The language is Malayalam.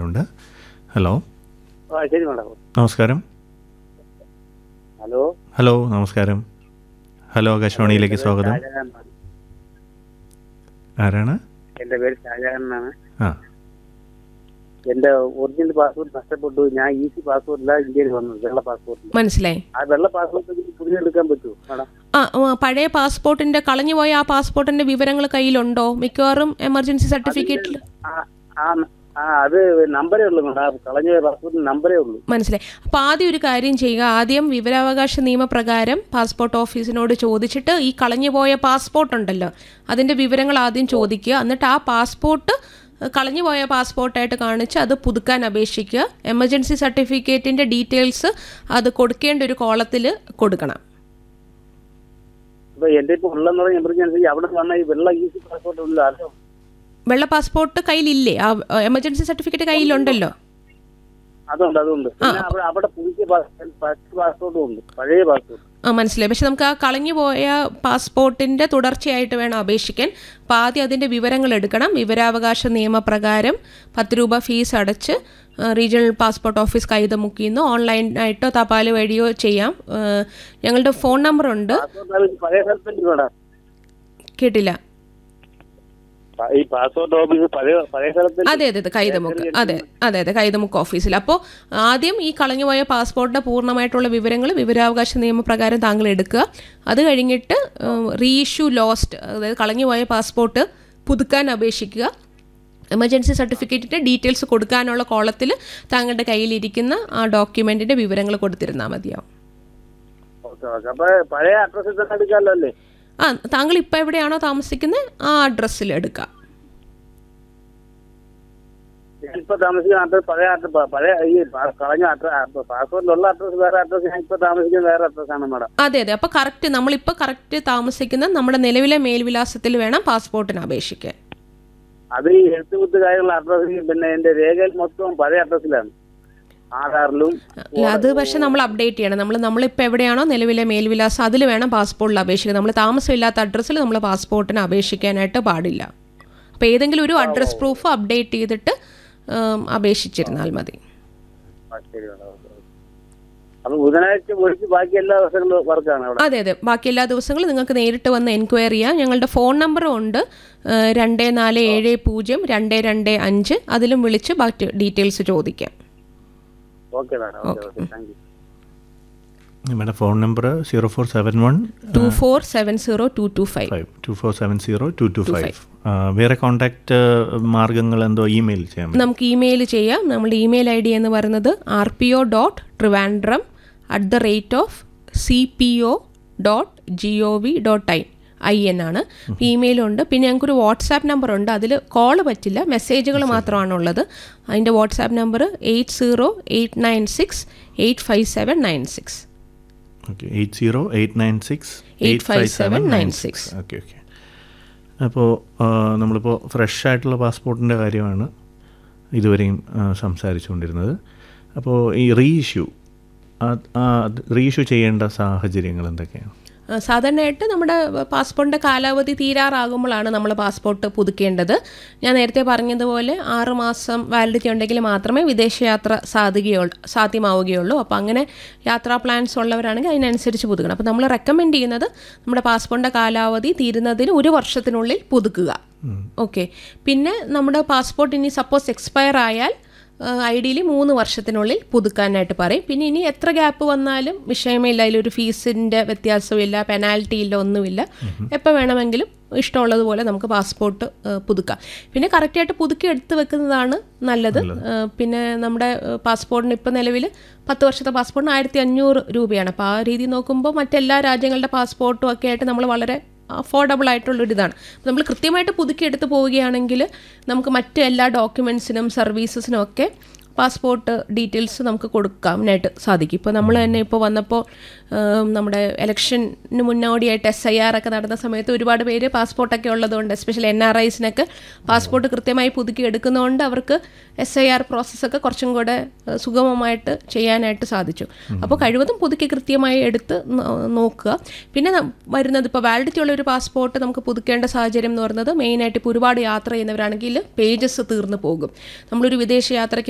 ലൈനിലുണ്ട് ഹലോ ആ ശരി മാഡം നമസ്കാരം ഹലോ ഹലോ നമസ്കാരം ഹലോ ആകാശവാണിയിലേക്ക് സ്വാഗതം ഷാജഹാൻ ആണ്. ആരാണ് എന്റെ പേര് ഷാജഹാൻ എന്നാണ് ആ എന്റെ ഒറിജിനൽ പാസ്പോർട്ട് നഷ്ടപ്പെട്ടു ഞാൻ ഈസി പാസ്പോർട്ടില്ല ഇന്ത്യയിൽ വന്നത് വെള്ള പാസ്പോർട്ടിൽ മനസ്സിലായി ആ വെള്ള പാസ്പോർട്ട് പുതിയെടുക്കാൻ പറ്റുമോ മാഡം ആ ആ, പഴയ പാസ്പോർട്ടിന്റെ കളഞ്ഞുപോയ ആ പാസ്പോർട്ടിന്റെ വിവരങ്ങൾ കയ്യിലുണ്ടോ മിക്കവാറും എമർജൻസി സർട്ടിഫിക്കറ്റിൽ ആ ആ ആ അത് നമ്പരേ ഉള്ളൂ മാഡം ആ കളഞ്ഞ പാസ്പോർട്ടിന് നമ്പരേ ഉള്ളൂ മനസ്സിലായി അപ്പോൾ ആദ്യം ഒരു കാര്യം ചെയ്യുക ആദ്യം വിവരാവകാശ നിയമപ്രകാരം പാസ്പോർട്ട് ഓഫീസിനോട് ചോദിച്ചിട്ട് ഈ കളഞ്ഞുപോയ പാസ്പോർട്ട് ഉണ്ടല്ലോ അതിൻ്റെ വിവരങ്ങൾ ആദ്യം ചോദിക്കുക എന്നിട്ട് ആ പാസ്പോർട്ട് കളഞ്ഞുപോയ പാസ്പോർട്ടായിട്ട് കാണിച്ച് അത് പുതുക്കാൻ അപേക്ഷിക്കുക എമർജൻസി സർട്ടിഫിക്കറ്റിൻ്റെ ഡീറ്റെയിൽസ് അത് കൊടുക്കേണ്ട ഒരു കോളത്തിൽ കൊടുക്കണം അപ്പൊ എന്റെ ഇപ്പൊ ഉള്ളെന്ന് പറഞ്ഞ എമർജൻസി അവിടെ വന്ന ഈ വെള്ള ഈസി പാസ്പോർട്ട് ഉള്ളൂ അതോ വെള്ള പാസ്പോർട്ട് കയ്യിലില്ലേ ആ എമർജൻസി സർട്ടിഫിക്കറ്റ് കയ്യിലുണ്ടല്ലോ അതുണ്ട് അതുണ്ട് പിന്നെ അവിടെ അവിടെ പുതിയ പാസ്പോർട്ടും ഉണ്ട് പഴയ പാസ്പോർട്ട് ആ മനസ്സിലായി പക്ഷെ നമുക്ക് ആ കളഞ്ഞു പോയ പാസ്പോർട്ടിൻ്റെ തുടർച്ചയായിട്ട് വേണം അപേക്ഷിക്കാൻ അപ്പോൾ ആദ്യം അതിൻ്റെ വിവരങ്ങൾ എടുക്കണം വിവരാവകാശ നിയമപ്രകാരം പത്ത് രൂപ ഫീസ് അടച്ച് ആ, റീജിയണൽ പാസ്പോർട്ട് ഓഫീസ് കൈതമുക്കിന്ന് ഓൺലൈനായിട്ടോ തപാൽ വഴിയോ ചെയ്യാം ആ, ഞങ്ങളുടെ ഫോൺ നമ്പറുണ്ട് പാസ്പോർട്ട് അത് പഴയ സ്ഥലത്തല്ലേ മാഡം കേട്ടില്ല ഈ പാസ്പോർട്ട് ഓഫീസ് പഴയ പഴയ സ്ഥലത്ത് അതെ അതെ അതെ കൈതമുക്ക് അതെ അതെ അതെ കൈതമുക്ക് ഓഫീസിൽ അപ്പോൾ ആദ്യം ഈ കളഞ്ഞുപോയ പാസ്പോർട്ടിൻ്റെ പൂർണ്ണമായിട്ടുള്ള വിവരങ്ങൾ വിവരാവകാശ നിയമപ്രകാരം താങ്കൾ എടുക്കുക അത് കഴിഞ്ഞിട്ട് റീഇഷ്യൂ ലോസ്റ്റ് അതായത് കളഞ്ഞുപോയ പാസ്പോർട്ട് പുതുക്കാൻ അപേക്ഷിക്കുക എമർജൻസി സർട്ടിഫിക്കറ്റിൻ്റെ ഡീറ്റെയിൽസ് കൊടുക്കാനുള്ള കോളത്തിൽ താങ്കളുടെ കയ്യിലിരിക്കുന്ന ആ ഡോക്യുമെൻറ്റിൻ്റെ വിവരങ്ങൾ കൊടുത്തിരുന്നാൽ മതിയാവും ഓക്കെ ഓക്കെ അപ്പൊ പഴയ അഡ്രസ്സിൽ തന്നെ എടുക്കാമല്ലോ അല്ലേ ആ താങ്കൾ ഇപ്പോൾ എവിടെയാണോ താമസിക്കുന്നത് ആ അഡ്രസ്സിൽ എടുക്കാം ഞാനിപ്പോ താമസിക്കുന്ന അഡ്രസ് പഴയ അഡ്രസ് പഴയ ഈ പ- കളഞ്ഞ അഡ്രസ് പാസ്പോർട്ടിലുള്ള അഡ്രസ് വേറെ അഡ്രസ് ഞാൻ ഇപ്പൊ താമസിക്കുന്ന വേറെ അഡ്രസ്സാണ് മാഡം അതെ അതെ അപ്പോൾ കറക്റ്റ് നമ്മളിപ്പോൾ കറക്റ്റ് താമസിക്കുന്ന നമ്മുടെ നിലവിലെ മേൽവിലാസത്തിൽ വേണം പാസ്പോർട്ടിന് അപേക്ഷിക്കാൻ അത് ഈ എഴുത്തുകുത്ത് കാര്യമുള്ള അഡ്രസ് പിന്നെ എന്റെ രേഖയിൽ മൊത്തം പഴയ അഡ്രസ്സിലാണ് ആധാറിലും അല്ല അത് പക്ഷെ നമ്മൾ അപ്ഡേറ്റ് ചെയ്യണം നമ്മൾ നമ്മളിപ്പോൾ എവിടെയാണോ നിലവിലെ മേൽവിലാസം അതിൽ വേണം പാസ്പോർട്ടിൽ അപേക്ഷിക്കാൻ നമ്മൾ താമസമില്ലാത്ത അഡ്രസ്സിൽ നമ്മൾ പാസ്പോർട്ടിന് അപേക്ഷിക്കാനായിട്ട് പാടില്ല അപ്പോൾ ഏതെങ്കിലും ഒരു അഡ്രസ് പ്രൂഫ് അപ്ഡേറ്റ് ചെയ്തിട്ട് ഉം, അപേക്ഷിച്ചിരുന്നാൽ മതി ആ, ശരി മാഡം ഓക്കെ, ഓക്കെ. അപ്പൊ ബുധനാഴ്ച ഒഴിച്ച് ബാക്കി എല്ലാ ദിവസങ്ങളും വർക്കാണ് അവിടെ അതെ അതെ ബാക്കി എല്ലാ ദിവസങ്ങളും നിങ്ങൾക്ക് നേരിട്ട് വന്ന് എൻക്വയറി ചെയ്യാം ഞങ്ങളുടെ ഫോൺ നമ്പറും ഉണ്ട് ഏഹ്, രണ്ട് നാല് ഏഴ് പൂജ്യം രണ്ട് രണ്ട് അഞ്ച് അതിലും വിളിച്ച് ബാക്കി ഡീറ്റെയിൽസ് ചോദിക്കാം okay madam okay okay thank you നമ്മുടെ phone number zero four seven one two four seven zero two two five five two four seven zero two two five വേറെ കോൺടാക്റ്റ് മാർഗങ്ങൾ എന്തോ ഇമെയിൽ ചെയ്യാൻ പറ്റും നമുക്ക് ഇമെയിൽ ചെയ്യാം നമ്മുടെ ഇമെയിൽ ഐ ഡി എന്ന് പറയുന്നത് R P O dot Trivandrum at the rate of C P O dot G O V dot I I N ആണ് ഇമെയിലുണ്ട് പിന്നെ ഞങ്ങൾക്കൊരു വാട്സാപ്പ് നമ്പർ ഉണ്ട് അതിൽ കോൾ പറ്റില്ല മെസ്സേജുകൾ മാത്രമാണുള്ളത് അതിൻ്റെ WhatsApp number eight zero eight nine six eight five seven nine six okay eight zero eight nine six 85796. Okay okay അപ്പോൾ നമ്മളിപ്പോൾ ഫ്രഷ് ആയിട്ടുള്ള പാസ്പോർട്ടിൻ്റെ കാര്യമാണ് ഇതുവരെയും ആ, സംസാരിച്ചുകൊണ്ടിരുന്നത് അപ്പോൾ ഈ റീഇഷ്യൂ റീഇഷ്യൂ ചെയ്യേണ്ട സാഹചര്യങ്ങൾ എന്തൊക്കെയാണ് ആ, സാധാരണയായിട്ട് നമ്മുടെ പാസ്പോർട്ടിൻ്റെ കാലാവധി തീരാറാകുമ്പോഴാണ് നമ്മൾ പാസ്പോർട്ട് പുതുക്കേണ്ടത് ഞാൻ നേരത്തെ പറഞ്ഞതുപോലെ ആറ് മാസം വാലിഡിറ്റി ഉണ്ടെങ്കിൽ മാത്രമേ വിദേശയാത്ര സാധിക്കുകയുള്ളൂ സാധ്യമാവുകയുള്ളൂ അപ്പോൾ അങ്ങനെ യാത്രാ പ്ലാൻസ് ഉള്ളവരാണെങ്കിൽ അതിനനുസരിച്ച് പുതുക്കണം അപ്പോൾ നമ്മൾ റെക്കമെൻഡ് ചെയ്യുന്നത് നമ്മുടെ പാസ്പോർട്ടിൻ്റെ കാലാവധി തീരുന്നതിന് ഒരു വർഷത്തിനുള്ളിൽ പുതുക്കുക ഓക്കെ പിന്നെ നമ്മുടെ പാസ്പോർട്ട് ഇനി സപ്പോസ് എക്സ്പയർ ആയാൽ ഐഡിയയിൽ മൂന്ന് വർഷത്തിനുള്ളിൽ പുതുക്കാനായിട്ട് പറയും പിന്നെ ഇനി എത്ര ഗ്യാപ്പ് വന്നാലും വിഷയമേ ഇല്ല അതിലൊരു ഫീസിൻ്റെ വ്യത്യാസമില്ല പെനാൽറ്റി ഇല്ല ഒന്നുമില്ല എപ്പോൾ വേണമെങ്കിലും ഇഷ്ടമുള്ളതുപോലെ നമുക്ക് പാസ്പോർട്ട് ഏഹ്, പുതുക്കാം പിന്നെ കറക്റ്റായിട്ട് പുതുക്കി എടുത്ത് വെക്കുന്നതാണ് നല്ലത് ഏഹ്, പിന്നെ നമ്മുടെ ഏഹ്, പാസ്പോർട്ടിന് ഇപ്പം നിലവിൽ പത്ത് വർഷത്തെ പാസ്പോർട്ടിന് ആയിരത്തി അഞ്ഞൂറ് രൂപയാണ് അപ്പോൾ ആ രീതി നോക്കുമ്പോൾ മറ്റെല്ലാ രാജ്യങ്ങളുടെ പാസ്പോർട്ടും ഒക്കെ ആയിട്ട് നമ്മൾ വളരെ അഫോർഡബിൾ ആയിട്ടുള്ളൊരിതാണ് നമ്മൾ കൃത്യമായിട്ട് പുതുക്കി എടുത്ത് പോവുകയാണെങ്കിൽ നമുക്ക് മറ്റ് എല്ലാ ഡോക്യുമെൻസിനും സർവീസസിനും ഒക്കെ പാസ്പോർട്ട് ഡീറ്റെയിൽസ് നമുക്ക് കൊടുക്കാനായിട്ട് സാധിക്കും ഇപ്പോൾ നമ്മൾ തന്നെ ഇപ്പോൾ വന്നപ്പോൾ ഉം, നമ്മുടെ ഇലക്ഷന് മുന്നോടിയായിട്ട് എസ് ഐ ആർ ഒക്കെ നടന്ന സമയത്ത് ഒരുപാട് പേര് പാസ്പോർട്ടൊക്കെ ഉള്ളതുകൊണ്ട് എസ്പെഷ്യലി എൻ ആർ ഐസിനൊക്കെ പാസ്പോർട്ട് കൃത്യമായി പുതുക്കി എടുക്കുന്നതുകൊണ്ട് അവർക്ക് എസ് ഐ ആർ പ്രോസസ്സൊക്കെ കുറച്ചും കൂടെ ഏഹ്, സുഗമമായിട്ട് ചെയ്യാനായിട്ട് സാധിച്ചു അപ്പോൾ കഴിവതും പുതുക്കി കൃത്യമായി എടുത്ത് നോ- നോക്കുക പിന്നെ നം- വരുന്നത് ഇപ്പോൾ വാലിഡിറ്റി ഉള്ള ഒരു പാസ്പോർട്ട് നമുക്ക് പുതുക്കേണ്ട സാഹചര്യം എന്ന് പറയുന്നത് മെയിനായിട്ട് ഇപ്പോൾ ഒരുപാട് യാത്ര ചെയ്യുന്നവരാണെങ്കിൽ പേജസ് തീർന്നു പോകും നമ്മളൊരു വിദേശ യാത്രയ്ക്ക്